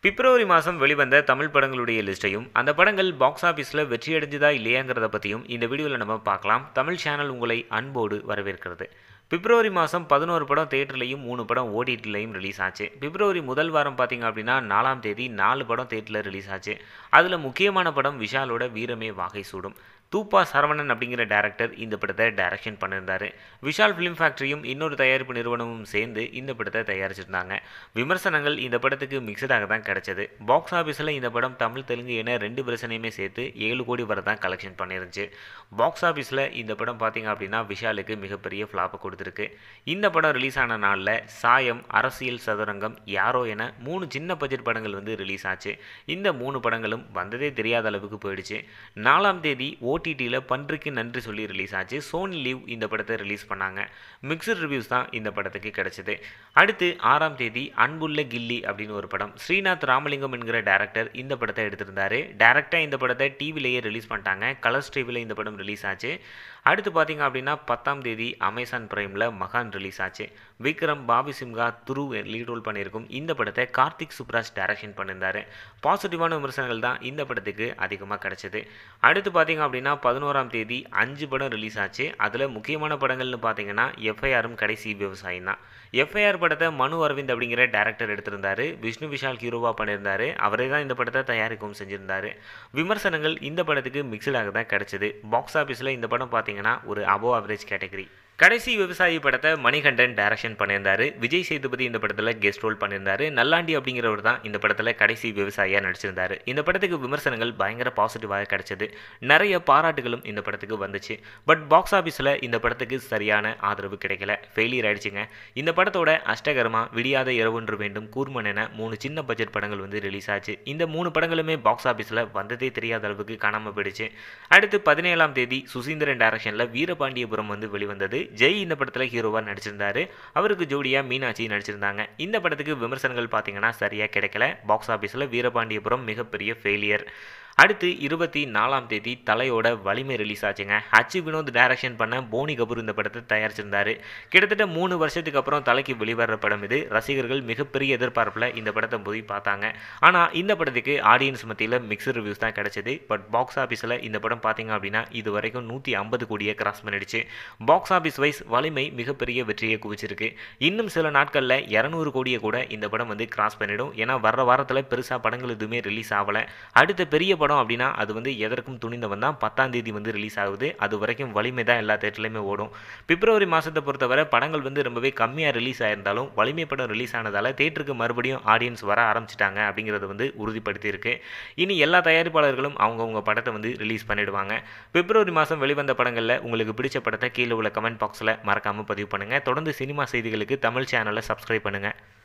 பிப்ரவரி மாதம் வெளிவந்த தமிழ் படங்களுடைய லிஸ்ட்டையும் அந்த படங்கள் பாக்ஸ் ஆஃபீஸில் வெற்றியடைஞ்சதா இல்லையாங்கிறத பற்றியும் இந்த வீடியோவில் நம்ம பார்க்கலாம் தமிழ் சேனல் உங்களை அன்போடு வரவேற்கிறது பிப்ரவரி மாதம் பதினோரு படம் தேட்டர்லையும் மூணு படம் ஓடிடிலையும் ரிலீஸ் ஆச்சு பிப்ரவரி முதல் வாரம் பார்த்தீங்க அப்படின்னா நாலாம் தேதி நாலு படம் தேட்டரில் ரிலீஸ் ஆச்சு அதில் முக்கியமான படம் விஷாலோட வீரமே வாகை சூடும் தூப்பா சரவணன் அப்படிங்கிற டேரக்டர் இந்த படத்தை டைரக்ஷன் பண்ணியிருந்தாரு விஷால் ஃபிலிம் ஃபேக்ட்ரியும் இன்னொரு தயாரிப்பு நிறுவனமும் சேர்ந்து இந்த படத்தை தயாரிச்சிருந்தாங்க விமர்சனங்கள் இந்த படத்துக்கு மிக்சடாக தான் கிடைச்சது பாக்ஸ் ஆஃபீஸில் இந்த படம் தமிழ் தெலுங்கு என ரெண்டு பிரச்சனையுமே சேர்த்து ஏழு கோடி வரை தான் கலெக்ஷன் பண்ணிருந்துச்சு பாக்ஸ் ஆஃபீஸில் இந்த படம் பார்த்தீங்க அப்படின்னா விஷாலுக்கு மிகப்பெரிய ஃப்ளாப்பை கொடுத்துருக்கு இந்த படம் ரிலீஸ் ஆன நாளில் சாயம் அரசியல் சதுரங்கம் யாரோ என மூணு சின்ன பட்ஜெட் படங்கள் வந்து ரிலீஸ் ஆச்சு இந்த மூணு படங்களும் வந்ததே தெரியாத அளவுக்கு போயிடுச்சு நாலாம் தேதி ஓடிடியில் பன்றிக்கு நன்றி சொல்லி ரிலீஸ் ஆச்சு சோனி லீவ் இந்த படத்தை ரிலீஸ் பண்ணாங்க மிக்சட் ரிவ்யூஸ் தான் இந்த படத்துக்கு கிடைச்சது அடுத்து ஆறாம் தேதி அன்புள்ள கில்லி அப்படின்னு ஒரு படம் ஸ்ரீநாத் ராமலிங்கம் என்கிற டேரக்டர் இந்த படத்தை எடுத்திருந்தாரு டேரக்டாக இந்த படத்தை டிவிலேயே ரிலீஸ் பண்ணிட்டாங்க கலர்ஸ் டிவியில் இந்த படம் ரிலீஸ் ஆச்சு அடுத்து பார்த்தீங்க அப்படின்னா பத்தாம் தேதி அமேசான் பிரைமில் மகான் ரிலீஸ் ஆச்சு விக்ரம் பாபி சிம்ஹா துரு லீட் ரோல் பண்ணியிருக்கும் இந்த படத்தை கார்த்திக் சுப்ராஜ் டைரக்ஷன் பண்ணியிருந்தாரு பாசிட்டிவான விமர்சனங்கள் தான் இந்த படத்துக்கு அதிகமாக கிடைச்சது அடுத்து பார்த்தீங்க அப்படின்னா பதினோராம் தேதி அஞ்சு படம் ரிலீஸ் ஆச்சு அதில் முக்கியமான படங்கள்னு பார்த்தீங்கன்னா எஃப்ஐஆரும் கடைசி விவசாயம் தான் எஃப்ஐஆர் படத்தை மனு அரவிந்த் அப்படிங்கிற டேரக்டர் எடுத்திருந்தாரு விஷ்ணு விஷால் ஹீரோவாக பண்ணியிருந்தாரு அவரே தான் இந்த படத்தை தயாரிக்கவும் செஞ்சிருந்தாரு விமர்சனங்கள் இந்த படத்துக்கு மிக்சடாக தான் கிடைச்சது பாக்ஸ் ஆஃபீஸில் இந்த படம் பார்த்தீங்கன்னா ஒரு அபோ ஆவரேஜ் கேட்டகரி கடைசி விவசாயி படத்தை மணிகண்டன் டைரக்ஷன் பண்ணியிருந்தாரு விஜய் சேதுபதி இந்த படத்தில் கெஸ்ட் ரோல் பண்ணியிருந்தாரு நல்லாண்டி அப்படிங்கிறவர் தான் இந்த படத்தில் கடைசி விவசாயியாக நடிச்சிருந்தாரு இந்த படத்துக்கு விமர்சனங்கள் பயங்கர பாசிட்டிவாக கிடைச்சது நிறைய பாராட்டுகளும் இந்த படத்துக்கு வந்துச்சு பட் பாக்ஸ் ஆஃபீஸில் இந்த படத்துக்கு சரியான ஆதரவு கிடைக்கல ஃபெயிலியர் ஆயிடுச்சுங்க இந்த படத்தோட அஷ்டகரமா விடியாத இரவொன்று வேண்டும் கூர்மன் என மூணு சின்ன பட்ஜெட் படங்கள் வந்து ரிலீஸ் ஆச்சு இந்த மூணு படங்களுமே பாக்ஸ் ஆஃபீஸில் வந்ததே தெரியாத அளவுக்கு காணாமல் போயிடுச்சு அடுத்து பதினேழாம் தேதி சுசீந்திரன் டைரக்ஷனில் வீரபாண்டியபுரம் வந்து வெளிவந்தது ஜெய் இந்த படத்தில் ஹீரோவாக நடிச்சிருந்தாரு அவருக்கு ஜோடியாக மீனாட்சி நடிச்சிருந்தாங்க இந்த படத்துக்கு விமர்சனங்கள் பார்த்தீங்கன்னா சரியாக கிடைக்கல பாக்ஸ் ஆஃபீஸில் வீரபாண்டியபுரம் மிகப்பெரிய ஃபெயிலியர் அடுத்து இருபத்தி நாலாம் தேதி தலையோட வலிமை ரிலீஸ் ஆச்சுங்க ஹச் வினோத் டைரக்ஷன் பண்ண போனி கபூர் இந்த படத்தை தயாரிச்சிருந்தாரு கிட்டத்தட்ட மூணு வருஷத்துக்கு அப்புறம் தலைக்கு வெளிவர படம் இது ரசிகர்கள் மிகப்பெரிய எதிர்பார்ப்பில் இந்த படத்தை போய் பார்த்தாங்க ஆனால் இந்த படத்துக்கு ஆடியன்ஸ் மத்தியில் மிக்சர் ரிவ்யூஸ் தான் கிடைச்சது பட் பாக்ஸ் ஆஃபீஸில் இந்த படம் பார்த்தீங்க அப்படின்னா இது வரைக்கும் நூற்றி ஐம்பது கோடியை கிராஸ் பண்ணிடுச்சு பாக்ஸ் ஆஃபீஸ் வைஸ் வலிமை மிகப்பெரிய வெற்றியை குவிச்சிருக்கு இன்னும் சில நாட்களில் இரநூறு கோடியை கூட இந்த படம் வந்து கிராஸ் பண்ணிடும் ஏன்னா வர்ற வாரத்தில் பெருசாக படங்கள் எதுவுமே ரிலீஸ் ஆகலை அடுத்த பெரிய படம் அப்படின்னா அது வந்து எதற்கும் துணிந்தவன் தான் பத்தாம் தேதி வந்து ரிலீஸ் ஆகுது அது வரைக்கும் வலிமை தான் எல்லா தேட்டர்லையுமே ஓடும் பிப்ரவரி மாதத்தை பொறுத்தவரை படங்கள் வந்து ரொம்பவே கம்மியாக ரிலீஸ் ஆயிருந்தாலும் வலிமை படம் ரிலீஸ் ஆனதால் தேட்டருக்கு மறுபடியும் ஆடியன்ஸ் வர ஆரம்பிச்சிட்டாங்க அப்படிங்கிறத வந்து உறுதிப்படுத்தியிருக்கு இனி எல்லா தயாரிப்பாளர்களும் அவங்கவுங்க படத்தை வந்து ரிலீஸ் பண்ணிடுவாங்க பிப்ரவரி மாதம் வெளிவந்த படங்களில் உங்களுக்கு பிடிச்ச படத்தை கீழே உள்ள கமெண்ட் பாக்ஸில் மறக்காமல் பதிவு பண்ணுங்கள் தொடர்ந்து சினிமா செய்திகளுக்கு தமிழ் சேனலை சப்ஸ்கிரைப் பண்ணுங்கள்